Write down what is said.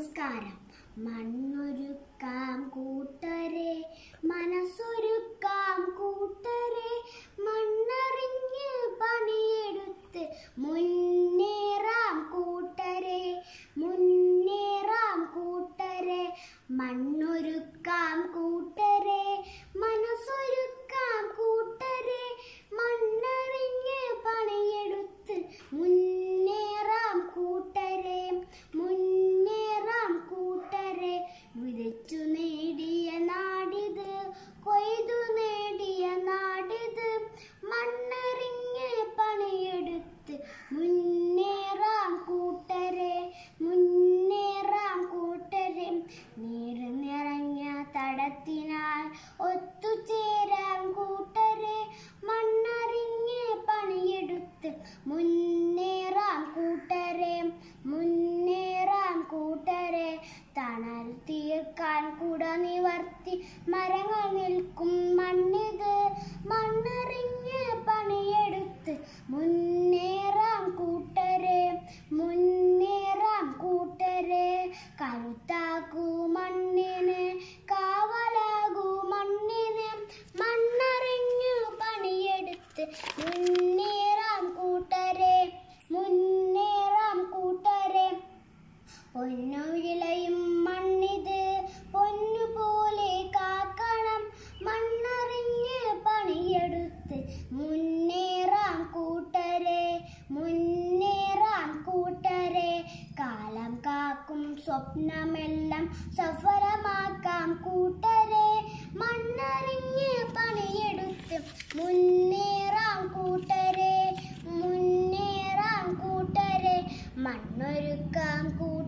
നമസ്കാരം മണ്ണൊരുക്കാം കൂട്ടരെ മനസ്സൊരുക്കാം കൂട്ടരെ മണ്ണറിഞ്ഞ് പണിയെടുത്ത് മുന്നേറാം കൂട്ടരെ മുന്നേറാം കൂട്ടരെ മണ്ണൊരുക്കാം കൂട്ടരെ മനസ്സൊരുക്കാം കൂട്ടരെ മണ്ണറിഞ്ഞ് പണിയെടുത്ത് മുന്നേറാം കൂട്ടരെ മുന്നേറാം കൂട്ടരെ വിതച്ചു നേടിയ നാടിത് കൊയ്തു നേടിയ നാടിത് മണ്ണറിഞ്ഞ് പണിയെടുത്ത് മുന്നേറാം കൂട്ടരെ മുന്നേറാം കൂട്ടരെ നീര് നിറഞ്ഞ തടത്തിനാൽ ഒത്തുചേരാം കൂട്ടരെ മണ്ണറിഞ്ഞ് പണിയെടുത്ത് മുന്നേറാം കൂട്ടരെ മുന്നേറാം കൂട്ടരെ തണൽ തീർക്കാൻ കുട നിവർത്തി മരങ്ങൾ നിൽക്കും മണ്ണിത് മണ്ണറിഞ്ഞ് പണിയെടുത്ത് മുന്നേറാം കൂട്ടരെ മുന്നേറാം കൂട്ടരെ കരുത്താക്കൂ മണ്ണിന് കാവലാകൂ മണ്ണിന് മണ്ണറിഞ്ഞു പണിയെടുത്ത് മുന്നേറാം കൂട്ടരെ മുന്നേറാം കൂട്ടരെ പൊന്നു വിളയും മണ്ണിത് പൊന്നുപോലെ കാക്കണം മണ്ണറിഞ്ഞ് പണിയെടുത്ത് മുന്നേറാം കൂട്ടരെ മുന്നേറാം കൂട്ടരെ കാലം കാക്കും സ്വപ്നമെല്ലാം സഫലമാക്കാം കൂട്ടരെ മണ്ണറിഞ്ഞ് പണിയെടുത്ത് മുന്നേറാം കൂട്ടരെ മുന്നേറാം കൂട്ടരെ മണ്ണൊരുക്കാം കൂട്ടരെ